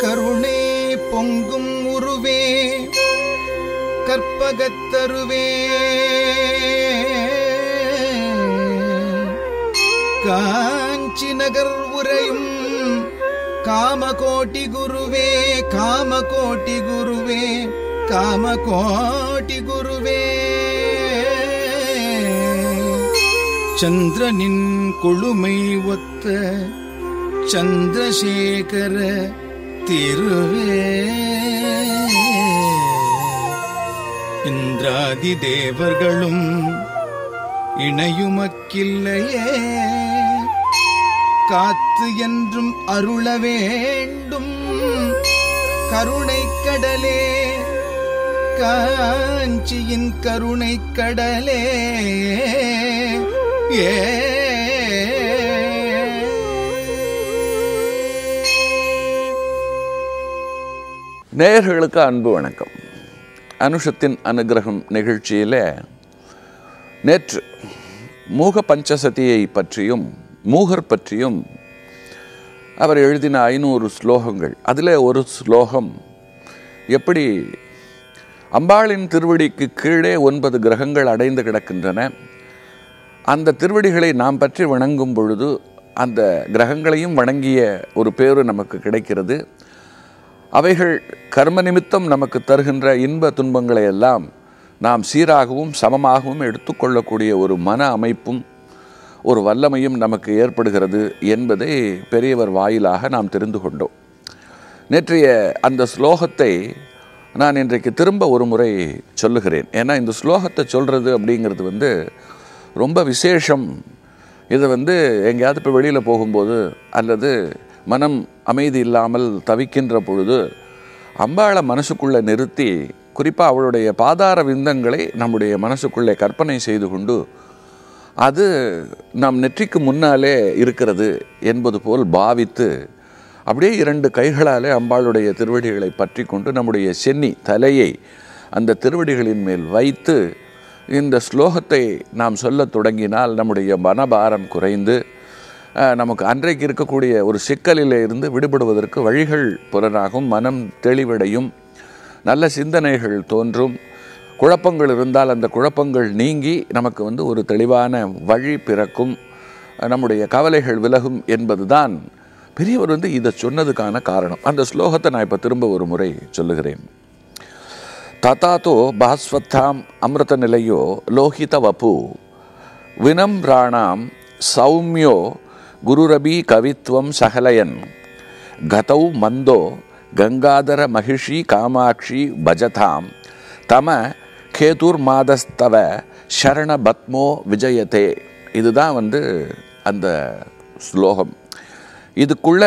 கருணை பொங்கும் உருவே கற்பகத்தருவே காஞ்சி நகர் உரையும் காமகோட்டி குருவே காமகோட்டி குருவே காமகோட்டி குருவே சந்திரனின் கொழுமை ஒத்த சந்திரசேகர திருவே இந்திராதி தேவர்களும் இணையுமக்கில்லையே காத்து என்றும் அருள வேண்டும் கருணை கடலே காஞ்சியின் கருணை கடலே ஏ நேயர்களுக்கு அன்பு வணக்கம் அனுஷத்தின் அனுகிரகம் நிகழ்ச்சியில் நேற்று மூக பஞ்சசதியை பற்றியும் மூகர் பற்றியும் அவர் எழுதின ஐநூறு ஸ்லோகங்கள் அதில் ஒரு ஸ்லோகம் எப்படி அம்பாளின் திருவடிக்கு கீழே ஒன்பது கிரகங்கள் அடைந்து கிடக்கின்றன அந்த திருவடிகளை நாம் பற்றி வணங்கும் பொழுது அந்த கிரகங்களையும் வணங்கிய ஒரு பேரு நமக்கு கிடைக்கிறது அவைகள் கர்ம நிமித்தம் நமக்கு தருகின்ற இன்ப துன்பங்களை எல்லாம் நாம் சீராகவும் சமமாகவும் எடுத்துக்கொள்ளக்கூடிய ஒரு மன அமைப்பும் ஒரு வல்லமையும் நமக்கு ஏற்படுகிறது என்பதை பெரியவர் வாயிலாக நாம் தெரிந்து கொண்டோம் நேற்றைய அந்த ஸ்லோகத்தை நான் இன்றைக்கு திரும்ப ஒரு முறை சொல்லுகிறேன் ஏன்னா இந்த ஸ்லோகத்தை சொல்கிறது அப்படிங்கிறது வந்து ரொம்ப விசேஷம் இதை வந்து எங்கேயாவது இப்போ வெளியில் போகும்போது அல்லது மனம் அமைதி இல்லாமல் தவிக்கின்ற பொழுது அம்பாளை மனசுக்குள்ளே நிறுத்தி குறிப்பாக அவளுடைய பாதார விந்தங்களை நம்முடைய மனசுக்குள்ளே கற்பனை செய்து கொண்டு அது நம் நெற்றிக்கு முன்னாலே இருக்கிறது என்பது போல் பாவித்து அப்படியே இரண்டு கைகளாலே அம்பாளுடைய திருவடிகளை பற்றி கொண்டு நம்முடைய சென்னி தலையை அந்த திருவடிகளின் மேல் வைத்து இந்த ஸ்லோகத்தை நாம் சொல்லத் தொடங்கினால் நம்முடைய மனபாரம் குறைந்து அஹ், நமக்கு அன்றைக்கு இருக்கக்கூடிய ஒரு சிக்கலில் இருந்து விடுபடுவதற்கு வழிகள் புலனாகும் மனம் தெளிவடையும் நல்ல சிந்தனைகள் தோன்றும் குழப்பங்கள் இருந்தால் அந்த குழப்பங்கள் நீங்கி நமக்கு வந்து ஒரு தெளிவான வழி பிறக்கும் நம்முடைய கவலைகள் விலகும் என்பதுதான் பெரியவர் வந்து இதை சொன்னதுக்கான காரணம் அந்த ஸ்லோகத்தை நான் இப்போ திரும்ப ஒரு முறை சொல்லுகிறேன் ததாத்தோ பாஸ்வத்தாம் அமிர்த நிலையோ லோகித வபு வினம்ராணாம் சௌமியோ குருரபி கவித்வம் சகலயன் கதௌ மந்தோ கங்காதர மகிஷி காமாட்சி பஜதாம் தம கேதுர் மாதஸ்தவ சரண பத்மோ விஜயதே இதுதான் வந்து அந்த ஸ்லோகம் இதுக்குள்ள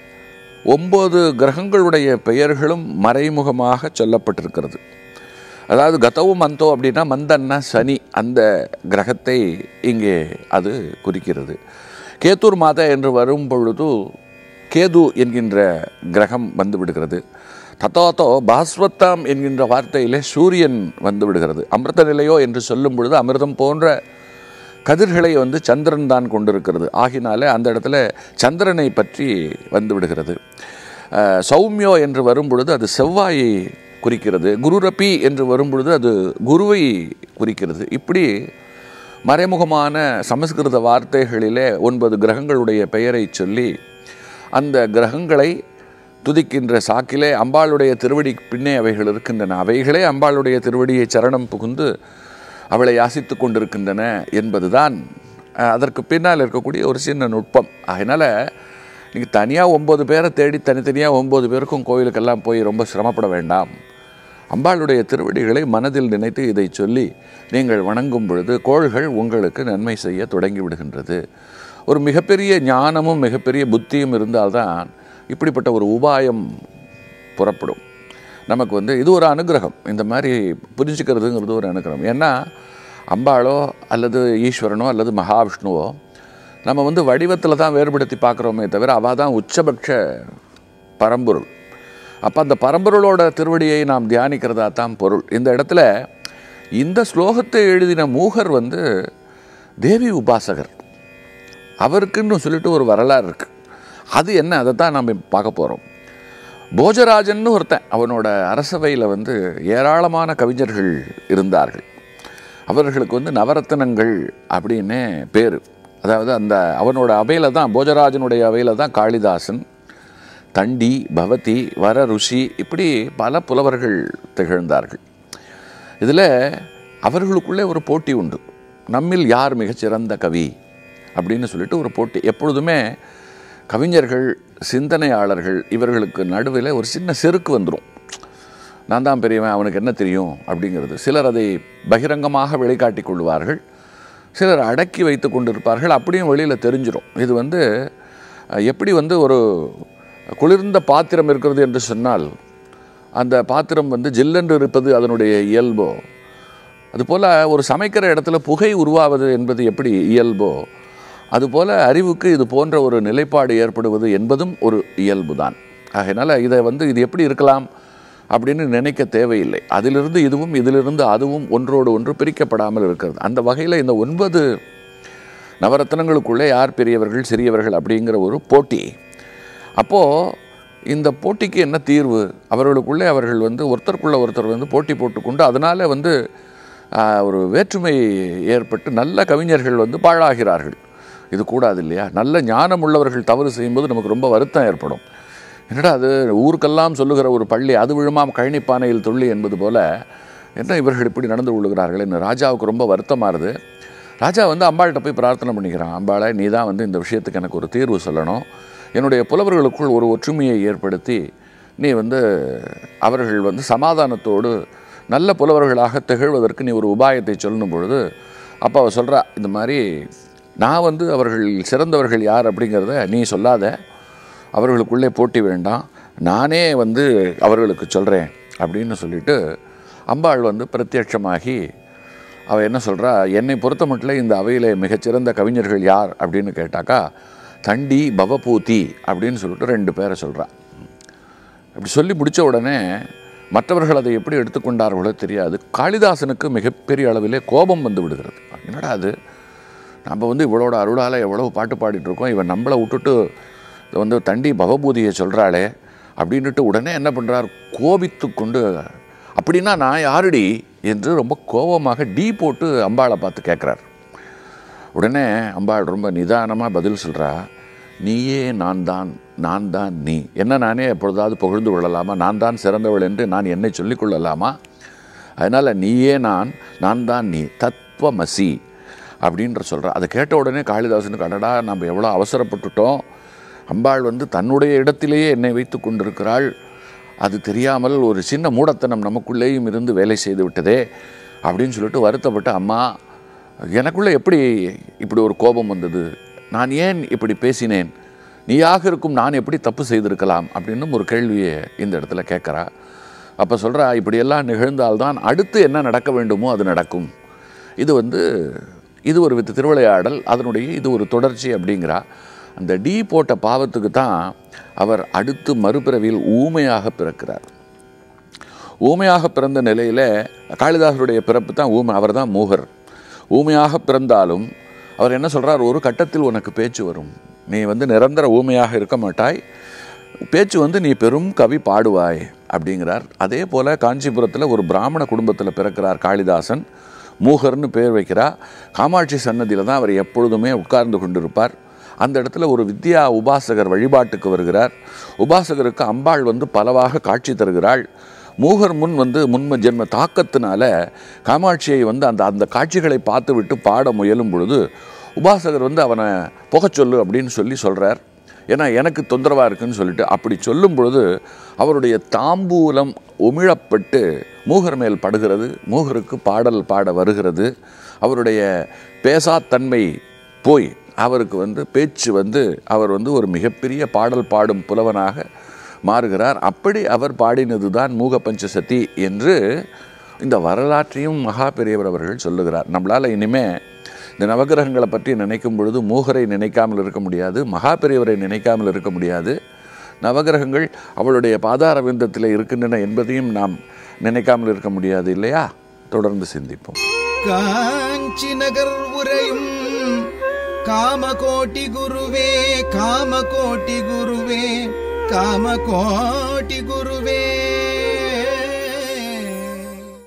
ஒம்பது கிரகங்களுடைய பெயர்களும் மறைமுகமாக சொல்லப்பட்டிருக்கிறது அதாவது கதவு மந்தோ அப்படின்னா மந்தன்னா சனி அந்த கிரகத்தை இங்கே அது குறிக்கிறது கேத்தூர் மாதா என்று வரும் பொழுது கேது என்கின்ற கிரகம் வந்து விடுகிறது தத்தோத்தோ பாஸ்வத்தாம் என்கின்ற வார்த்தையிலே சூரியன் வந்து விடுகிறது அமிர்த நிலையோ என்று சொல்லும் பொழுது அமிர்தம் போன்ற கதிர்களை வந்து சந்திரன் தான் கொண்டிருக்கிறது ஆகினாலே அந்த இடத்துல சந்திரனை பற்றி வந்து விடுகிறது அஹ், சௌமியோ என்று வரும் பொழுது அது செவ்வாயை குறிக்கிறது குருரப்பி என்று வரும் பொழுது அது குருவை குறிக்கிறது இப்படி மறைமுகமான சமஸ்கிருத வார்த்தைகளிலே ஒன்பது கிரகங்களுடைய பெயரை சொல்லி அந்த கிரகங்களை துதிக்கின்ற சாக்கிலே அம்பாளுடைய திருவடி பின்னே அவைகள் இருக்கின்றன அவைகளே அம்பாளுடைய திருவடியை சரணம் புகுந்து அவளை யாசித்து கொண்டிருக்கின்றன என்பதுதான் அஹ், அதற்கு பின்னால் இருக்கக்கூடிய ஒரு சின்ன நுட்பம் அதனால் நீங்கள் தனியாக ஒம்பது பேரை தேடி தனித்தனியாக ஒம்பது பேருக்கும் கோயிலுக்கெல்லாம் போய் ரொம்ப சிரமப்பட வேண்டாம் அம்பாளுடைய திருவடிகளை மனதில் நினைத்து இதை சொல்லி நீங்கள் வணங்கும் பொழுது கோள்கள் உங்களுக்கு நன்மை செய்ய தொடங்கி விடுகின்றது ஒரு மிகப்பெரிய ஞானமும் மிகப்பெரிய புத்தியும் இருந்தால்தான் இப்படிப்பட்ட ஒரு உபாயம் புறப்படும் நமக்கு வந்து இது ஒரு அனுகிரகம் இந்த மாதிரி புரிஞ்சுக்கிறதுங்கிறது ஒரு அனுகிரகம் ஏன்னா அம்பாளோ அல்லது ஈஸ்வரனோ அல்லது மகாவிஷ்ணுவோ நம்ம வந்து வடிவத்தில் தான் வேறுபடுத்தி பார்க்குறோமே தவிர அவள் தான் உச்சபட்ச பரம்பொருள் அப்போ அந்த பரம்பொருளோட திருவடியை நாம் தியானிக்கிறதா தான் பொருள் இந்த இடத்துல இந்த ஸ்லோகத்தை எழுதின மூகர் வந்து தேவி உபாசகர் அவருக்குன்னு சொல்லிட்டு ஒரு வரலாறு இருக்குது அது என்ன அதை தான் நம்ம பார்க்க போகிறோம் போஜராஜன்னு ஒருத்தன் அவனோட அரசவையில் வந்து ஏராளமான கவிஞர்கள் இருந்தார்கள் அவர்களுக்கு வந்து நவரத்தினங்கள் அப்படின்னே பேர் அதாவது அந்த அவனோட அவையில் தான் போஜராஜனுடைய அவையில் தான் காளிதாசன் தண்டி பவதி வர ருஷி இப்படி பல புலவர்கள் திகழ்ந்தார்கள் இதில் அவர்களுக்குள்ளே ஒரு போட்டி உண்டு நம்மில் யார் மிகச்சிறந்த கவி அப்படின்னு சொல்லிட்டு ஒரு போட்டி எப்பொழுதுமே கவிஞர்கள் சிந்தனையாளர்கள் இவர்களுக்கு நடுவில் ஒரு சின்ன செருக்கு வந்துடும் நான் தான் பெரியவன் அவனுக்கு என்ன தெரியும் அப்படிங்கிறது சிலர் அதை பகிரங்கமாக வெளிக்காட்டி கொள்வார்கள் சிலர் அடக்கி வைத்து கொண்டிருப்பார்கள் அப்படியும் வெளியில் தெரிஞ்சிடும் இது வந்து அஹ், எப்படி வந்து ஒரு குளிர்ந்த பாத்திரம் இருக்கிறது என்று சொன்னால் அந்த பாத்திரம் வந்து ஜில்லென்று இருப்பது அதனுடைய இயல்போ அதுபோல் ஒரு சமைக்கிற இடத்துல புகை உருவாவது என்பது எப்படி இயல்போ அதுபோல் அறிவுக்கு இது போன்ற ஒரு நிலைப்பாடு ஏற்படுவது என்பதும் ஒரு இயல்பு தான் ஆகையினால இதை வந்து இது எப்படி இருக்கலாம் அப்படின்னு நினைக்க தேவையில்லை அதிலிருந்து இதுவும் இதிலிருந்து அதுவும் ஒன்றோடு ஒன்று பிரிக்கப்படாமல் இருக்கிறது அந்த வகையில் இந்த ஒன்பது நவரத்னங்களுக்குள்ளே யார் பெரியவர்கள் சிறியவர்கள் அப்படிங்கிற ஒரு போட்டி அப்போது இந்த போட்டிக்கு என்ன தீர்வு அவர்களுக்குள்ளே அவர்கள் வந்து ஒருத்தருக்குள்ள ஒருத்தர் வந்து போட்டி போட்டுக்கொண்டு அதனால் வந்து ஆஹ், ஒரு வேற்றுமை ஏற்பட்டு நல்ல கவிஞர்கள் வந்து பாழாகிறார்கள் இது கூடாது இல்லையா நல்ல ஞானம் உள்ளவர்கள் தவறு செய்யும்போது நமக்கு ரொம்ப வருத்தம் ஏற்படும் என்னடா அது ஊருக்கெல்லாம் சொல்லுகிற ஒரு பள்ளி அது விழுமாம் கழனிப்பானையில் துள்ளி என்பது போல என்ன இவர்கள் இப்படி நடந்து கொள்ளுகிறார்கள் என்று ராஜாவுக்கு ரொம்ப வருத்தமாகுது ராஜா வந்து அம்பாள்கிட்ட போய் பிரார்த்தனை பண்ணிக்கிறான் அம்பாளை நீ தான் வந்து இந்த விஷயத்துக்கு எனக்கு ஒரு தீர்வு சொல்லணும் என்னுடைய புலவர்களுக்குள் ஒரு ஒற்றுமையை ஏற்படுத்தி நீ வந்து அவர்கள் வந்து சமாதானத்தோடு நல்ல புலவர்களாக திகழ்வதற்கு நீ ஒரு உபாயத்தை சொல்லணும் பொழுது அப்போ அவ சொல்கிறா இந்த மாதிரி நான் வந்து அவர்கள் சிறந்தவர்கள் யார் அப்படிங்கிறத நீ சொல்லாத அவர்களுக்குள்ளே போட்டி வேண்டாம் நானே வந்து அவர்களுக்கு சொல்கிறேன் அப்படின்னு சொல்லிட்டு அம்பாள் வந்து பிரத்யட்சமாகி அவள் என்ன சொல்கிறா என்னை பொறுத்த மட்டும் இந்த அவையில் மிகச்சிறந்த கவிஞர்கள் யார் அப்படின்னு கேட்டாக்கா தண்டி பவபூதி அப்படின்னு சொல்லிட்டு ரெண்டு பேரை சொல்கிறா அப்படி சொல்லி முடித்த உடனே மற்றவர்கள் அதை எப்படி எடுத்துக்கொண்டார்களோ தெரியாது காளிதாசனுக்கு மிகப்பெரிய அளவிலே கோபம் வந்து விடுகிறது என்னடா அது நம்ம வந்து இவளோட அருளால் எவ்வளவு பாட்டு பாடிட்டு இருக்கோம் இவன் நம்மளை விட்டுட்டு இதை வந்து தண்டி பவபூதியை சொல்கிறாளே அப்படின்னுட்டு உடனே என்ன பண்ணுறார் கோபித்து கொண்டு அப்படின்னா நான் யாருடி என்று ரொம்ப கோபமாக டீ போட்டு அம்பாளை பார்த்து கேட்குறார் உடனே அம்பாள் ரொம்ப நிதானமாக பதில் சொல்கிறா நீயே நான் தான் நான் தான் நீ என்ன நானே எப்பொழுதாவது புகழ்ந்து கொள்ளலாமா நான் தான் சிறந்தவள் என்று நான் என்னை சொல்லிக் கொள்ளலாமா அதனால் நீயே நான் நான் தான் நீ தத்துவமசி அப்படின்ற சொல்கிறா அதை கேட்ட உடனே காளிதாசனுக்கு அடடா நம்ம எவ்வளோ அவசரப்பட்டுட்டோம் அம்பாள் வந்து தன்னுடைய இடத்திலேயே என்னை வைத்து கொண்டிருக்கிறாள் அது தெரியாமல் ஒரு சின்ன மூடத்தனம் நமக்குள்ளேயும் இருந்து வேலை செய்து விட்டதே அப்படின்னு சொல்லிட்டு வருத்தப்பட்டு அம்மா எனக்குள்ளே எப்படி இப்படி ஒரு கோபம் வந்தது நான் ஏன் இப்படி பேசினேன் நீயாக இருக்கும் நான் எப்படி தப்பு செய்திருக்கலாம் அப்படின்னு ஒரு கேள்வியை இந்த இடத்துல கேட்குறா அப்போ சொல்கிறா இப்படியெல்லாம் நிகழ்ந்தால்தான் அடுத்து என்ன நடக்க வேண்டுமோ அது நடக்கும் இது வந்து இது ஒரு வித்து திருவிளையாடல் அதனுடைய இது ஒரு தொடர்ச்சி அப்படிங்கிறா அந்த டீ போட்ட பாவத்துக்கு தான் அவர் அடுத்து மறுபிறவியில் ஊமையாக பிறக்கிறார் ஊமையாக பிறந்த நிலையில் காளிதாசருடைய பிறப்பு தான் ஊமை அவர் தான் மூகர் ஊமையாக பிறந்தாலும் அவர் என்ன சொல்றார் ஒரு கட்டத்தில் உனக்கு பேச்சு வரும் நீ வந்து நிரந்தர ஊமையாக இருக்க மாட்டாய் பேச்சு வந்து நீ பெரும் கவி பாடுவாய் அப்படிங்கிறார் அதே போல் காஞ்சிபுரத்தில் ஒரு பிராமண குடும்பத்தில் பிறக்கிறார் காளிதாசன் மூகர்னு பேர் வைக்கிறா காமாட்சி சன்னதியில் தான் அவர் எப்பொழுதுமே உட்கார்ந்து கொண்டிருப்பார் அந்த இடத்துல ஒரு வித்யா உபாசகர் வழிபாட்டுக்கு வருகிறார் உபாசகருக்கு அம்பாள் வந்து பலவாக காட்சி தருகிறாள் மூகர் முன் வந்து முன்ம ஜென்ம தாக்கத்தினால காமாட்சியை வந்து அந்த அந்த காட்சிகளை பார்த்து விட்டு பாட முயலும் பொழுது உபாசகர் வந்து அவனை புகச் சொல்லு அப்படின்னு சொல்லி சொல்கிறார் ஏன்னா எனக்கு தொந்தரவாக இருக்குன்னு சொல்லிட்டு அப்படி சொல்லும் பொழுது அவருடைய தாம்பூலம் உமிழப்பட்டு மூகர் மேல் படுகிறது மூகருக்கு பாடல் பாட வருகிறது அவருடைய பேசாத்தன்மை போய் அவருக்கு வந்து பேச்சு வந்து அவர் வந்து ஒரு மிகப்பெரிய பாடல் பாடும் புலவனாக மாறுகிறார் அப்படி அவர் பாடினது தான் மூக பஞ்சசதி என்று இந்த வரலாற்றையும் மகா பெரியவர் அவர்கள் சொல்லுகிறார் நம்மளால் இனிமே இந்த நவகிரகங்களை பற்றி நினைக்கும் பொழுது மூகரை நினைக்காமல் இருக்க முடியாது மகா பெரியவரை நினைக்காமல் இருக்க முடியாது நவகிரகங்கள் அவளுடைய பாதார விந்தத்தில் இருக்கின்றன என்பதையும் நாம் நினைக்காமல் இருக்க முடியாது இல்லையா தொடர்ந்து சிந்திப்போம் காஞ்சி நகர் உரையும் காமகோட்டி குருவே காமகோட்டி குருவே காமகோட்டி குருவே